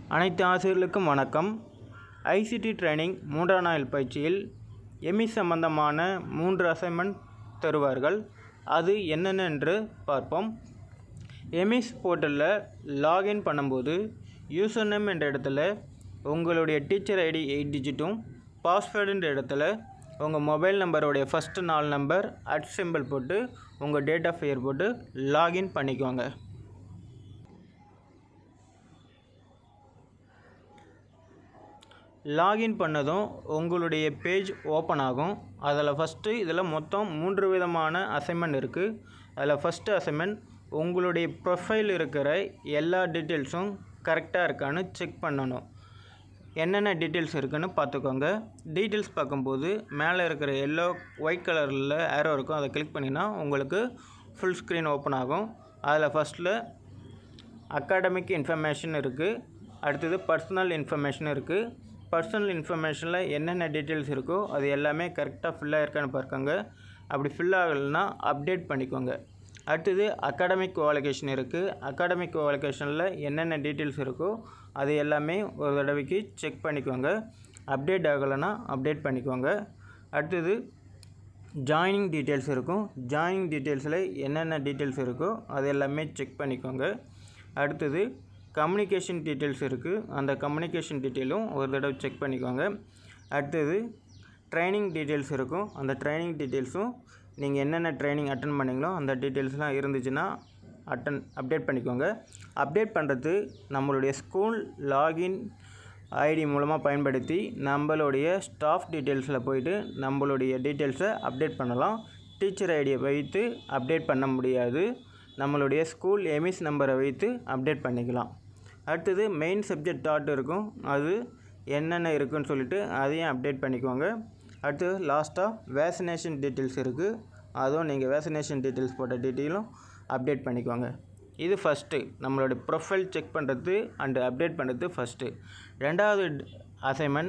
அனைத்து ஆசிரியர்களுக்கும் வணக்கம் ஐசிடி ட்ரைனிங் மூன்றாம் நாள் பயிற்சியில் எமி சம்பந்தமான மூன்று அசைன்மெண்ட் தருவார்கள் அது என்னென்ன என்று பார்ப்போம் எமிஸ் போர்ட்டலில் லாகின் பண்ணும்போது யூசர் நேம் என்ற இடத்துல உங்களுடைய டீச்சர் ஐடி எயிட் டிஜிட்டும் பாஸ்வேர்டுன்ற இடத்துல உங்கள் மொபைல் நம்பருடைய ஃபஸ்ட்டு நாலு நம்பர் அட் சிம்பிள் போட்டு உங்கள் டேட் ஆஃப் இயர் போட்டு லாகின் பண்ணிக்கோங்க லாகின் பண்ணதும் உங்களுடைய பேஜ் ஓப்பன் ஆகும் அதில் ஃபஸ்ட்டு இதில் மொத்தம் மூன்று விதமான அசைன்மெண்ட் இருக்குது அதில் ஃபஸ்ட்டு அசைன்மெண்ட் உங்களுடைய ப்ரொஃபைல் இருக்கிற எல்லா டீட்டெயில்ஸும் கரெக்டாக இருக்கான்னு செக் பண்ணணும் என்னென்ன டீட்டெயில்ஸ் இருக்குன்னு பார்த்துக்கோங்க டீட்டெயில்ஸ் பார்க்கும்போது மேலே இருக்கிற எல்லோ ஒயிட் கலரில் ஏரோ இருக்கும் அதை கிளிக் பண்ணினா உங்களுக்கு ஃபுல் ஸ்க்ரீன் ஓப்பன் ஆகும் அதில் ஃபஸ்ட்டில் அகாடமிக் இன்ஃபர்மேஷன் இருக்குது அடுத்தது பர்சனல் இன்ஃபர்மேஷன் இருக்குது பர்சனல் இன்ஃபர்மேஷனில் என்னென்ன டீட்டெயில்ஸ் இருக்கோ அது எல்லாமே கரெக்டாக ஃபில்லாக இருக்கான்னு பார்க்கோங்க அப்படி ஃபில் ஆகலைன்னா அப்டேட் பண்ணிக்கோங்க அடுத்தது அகாடமிக் குவாலிஃபிகேஷன் இருக்குது அகாடமிக் குவாலிஃபிகேஷனில் என்னென்ன டீட்டெயில்ஸ் இருக்கோ அது எல்லாமே ஒரு தடவைக்கு செக் பண்ணிக்கோங்க அப்டேட் ஆகலைன்னா அப்டேட் பண்ணிக்கோங்க அடுத்தது ஜாயினிங் டீட்டெயில்ஸ் இருக்கும் ஜாயினிங் டீட்டெயில்ஸில் என்னென்ன டீட்டெயில்ஸ் இருக்கோ அது எல்லாமே செக் பண்ணிக்கோங்க அடுத்தது கம்யூனிகேஷன் டீட்டெயில்ஸ் இருக்குது அந்த கம்யூனிகேஷன் டீட்டெயிலும் ஒரு தடவை செக் பண்ணிக்கோங்க அடுத்தது ட்ரைனிங் டீட்டெயில்ஸ் இருக்கும் அந்த ட்ரைனிங் டீட்டெயில்ஸும் நீங்கள் என்னென்ன ட்ரைனிங் அட்டன் பண்ணீங்களோ அந்த டீட்டெயில்ஸ்லாம் இருந்துச்சுன்னா அட்டன் அப்டேட் பண்ணிக்கோங்க அப்டேட் பண்ணுறது நம்மளுடைய ஸ்கூல் லாகின் ஐடி மூலமாக பயன்படுத்தி நம்மளுடைய ஸ்டாஃப் டீட்டெயில்ஸில் போயிட்டு நம்மளுடைய டீட்டெயில்ஸை அப்டேட் பண்ணலாம் டீச்சர் ஐடியை வைத்து அப்டேட் பண்ண முடியாது நம்மளுடைய ஸ்கூல் எமிஸ் நம்பரை வைத்து அப்டேட் பண்ணிக்கலாம் அடுத்தது மெயின் சப்ஜெக்ட் டாட் இருக்கும் அது என்னென்ன இருக்குன்னு சொல்லிட்டு அதையும் அப்டேட் பண்ணிக்கோங்க அடுத்தது லாஸ்ட்டாக வேக்சினேஷன் டீட்டெயில்ஸ் இருக்குது அதுவும் நீங்கள் வேக்சினேஷன் டீட்டெயில்ஸ் போட்ட டீட்டெயிலும் அப்டேட் பண்ணிக்கோங்க இது ஃபஸ்ட்டு நம்மளோட ப்ரொஃபைல் செக் பண்ணுறது அண்டு அப்டேட் பண்ணுறது ஃபஸ்ட்டு ரெண்டாவது அசைன்மெண்ட்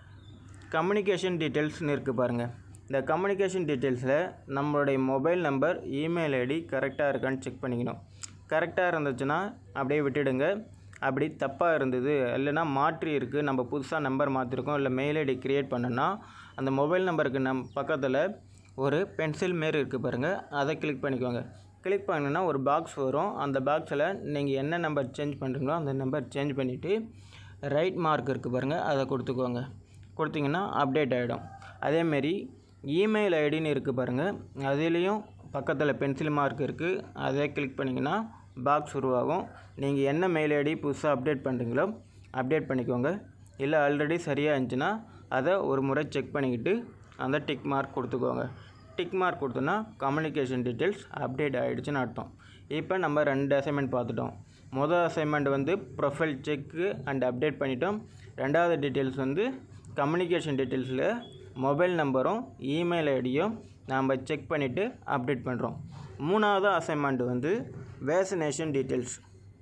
கம்யூனிகேஷன் டீட்டெயில்ஸ்னு இருக்குது பாருங்கள் இந்த கம்யூனிகேஷன் டீட்டெயில்ஸில் நம்மளுடைய மொபைல் நம்பர் இமெயில் ஐடி கரெக்டாக இருக்கான்னு செக் பண்ணிக்கணும் கரெக்டாக இருந்துச்சுன்னா அப்படியே விட்டுடுங்க அப்படி தப்பாக இருந்தது இல்லைனா மாற்றி இருக்குது நம்ம புதுசாக நம்பர் மாற்றிருக்கோம் இல்லை மெயில் ஐடி க்ரியேட் பண்ணோன்னா அந்த மொபைல் நம்பருக்கு நம் பக்கத்தில் ஒரு பென்சில் மாரி இருக்குது பாருங்கள் அதை கிளிக் பண்ணிக்கோங்க கிளிக் பண்ணினா ஒரு பாக்ஸ் வரும் அந்த பாக்ஸில் நீங்கள் என்ன நம்பர் சேஞ்ச் பண்ணுறீங்களோ அந்த நம்பர் சேஞ்ச் பண்ணிவிட்டு ரைட் மார்க் இருக்குது பாருங்கள் அதை கொடுத்துக்கோங்க கொடுத்தீங்கன்னா அப்டேட் ஆகிடும் அதேமாரி இமெயில் ஐடின்னு இருக்குது பாருங்கள் அதுலேயும் பக்கத்தில் பென்சில் மார்க் இருக்குது அதை கிளிக் பண்ணிங்கன்னா பாக்ஸ் உருவாகும் நீங்கள் என்ன மெயில் ஐடி புதுசாக அப்டேட் பண்ணுறீங்களோ அப்டேட் பண்ணிக்கோங்க இல்லை ஆல்ரெடி சரியாக இருந்துச்சுன்னா அதை ஒரு முறை செக் பண்ணிக்கிட்டு அந்த டிக் மார்க் கொடுத்துக்கோங்க டிக் மார்க் கொடுத்தோன்னா கம்யூனிகேஷன் டீட்டெயில்ஸ் அப்டேட் ஆகிடுச்சுன்னு அர்த்தம் இப்போ நம்ம ரெண்டு அசைன்மெண்ட் பார்த்துட்டோம் மொதல் அசைன்மெண்ட் வந்து ப்ரொஃபைல் செக்கு அண்ட் அப்டேட் பண்ணிட்டோம் ரெண்டாவது டீட்டெயில்ஸ் வந்து கம்யூனிகேஷன் டீட்டெயில்ஸில் மொபைல் நம்பரும் இமெயில் ஐடியும் நாம் செக் பண்ணிவிட்டு அப்டேட் பண்ணுறோம் மூணாவது அசைன்மெண்ட் வந்து வேக்சினேஷன் டீட்டெயில்ஸ்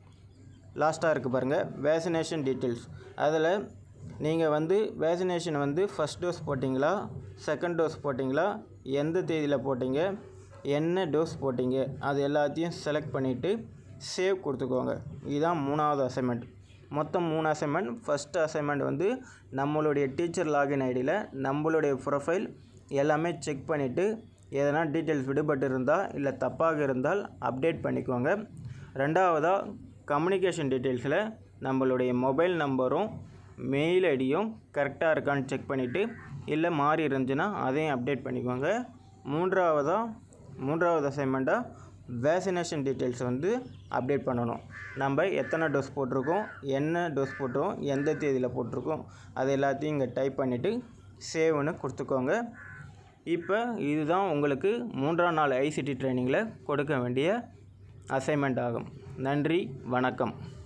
லாஸ்ட்டாக இருக்குது பாருங்கள் வேக்சினேஷன் டீட்டெயில்ஸ் அதில் நீங்கள் வந்து வேக்சினேஷன் வந்து ஃபஸ்ட் டோஸ் போட்டிங்களா செகண்ட் டோஸ் போட்டிங்களா எந்த தேதியில் போட்டிங்க என்ன டோஸ் போட்டிங்க அது எல்லாத்தையும் செலக்ட் பண்ணிவிட்டு சேவ் கொடுத்துக்கோங்க இதுதான் மூணாவது அசைன்மெண்ட் மொத்தம் மூணு அசைன்மெண்ட் ஃபஸ்ட்டு அசைன்மெண்ட் வந்து நம்மளுடைய டீச்சர் லாகின் ஐடியில் நம்மளுடைய ப்ரொஃபைல் எல்லாமே செக் பண்ணிவிட்டு எதனா டீட்டெயில்ஸ் விடுபட்டு இருந்தால் இல்லை தப்பாக இருந்தால் அப்டேட் பண்ணிக்கோங்க ரெண்டாவதாக கம்யூனிகேஷன் டீட்டெயில்ஸில் நம்மளுடைய மொபைல் நம்பரும் மெயில் ஐடியும் கரெக்டாக இருக்கான்னு செக் பண்ணிவிட்டு இல்லை மாறி இருந்துச்சுன்னா அதையும் அப்டேட் பண்ணிக்கோங்க மூன்றாவதாக மூன்றாவது அசைன்மெண்ட்டாக வேக்சினேஷன் டீட்டெயில்ஸ் வந்து அப்டேட் பண்ணணும் நம்ம எத்தனை டோஸ் போட்டிருக்கோம் என்ன டோஸ் போட்டிருக்கோம் எந்த தேதியில் போட்டிருக்கோம் அது எல்லாத்தையும் இங்கே டைப் பண்ணிவிட்டு சேவ்னு கொடுத்துக்கோங்க இப்போ இதுதான் உங்களுக்கு மூன்றாம் நாள் ஐசிடி ட்ரைனிங்கில் கொடுக்க வேண்டிய அசைன்மெண்ட் ஆகும் நன்றி வணக்கம்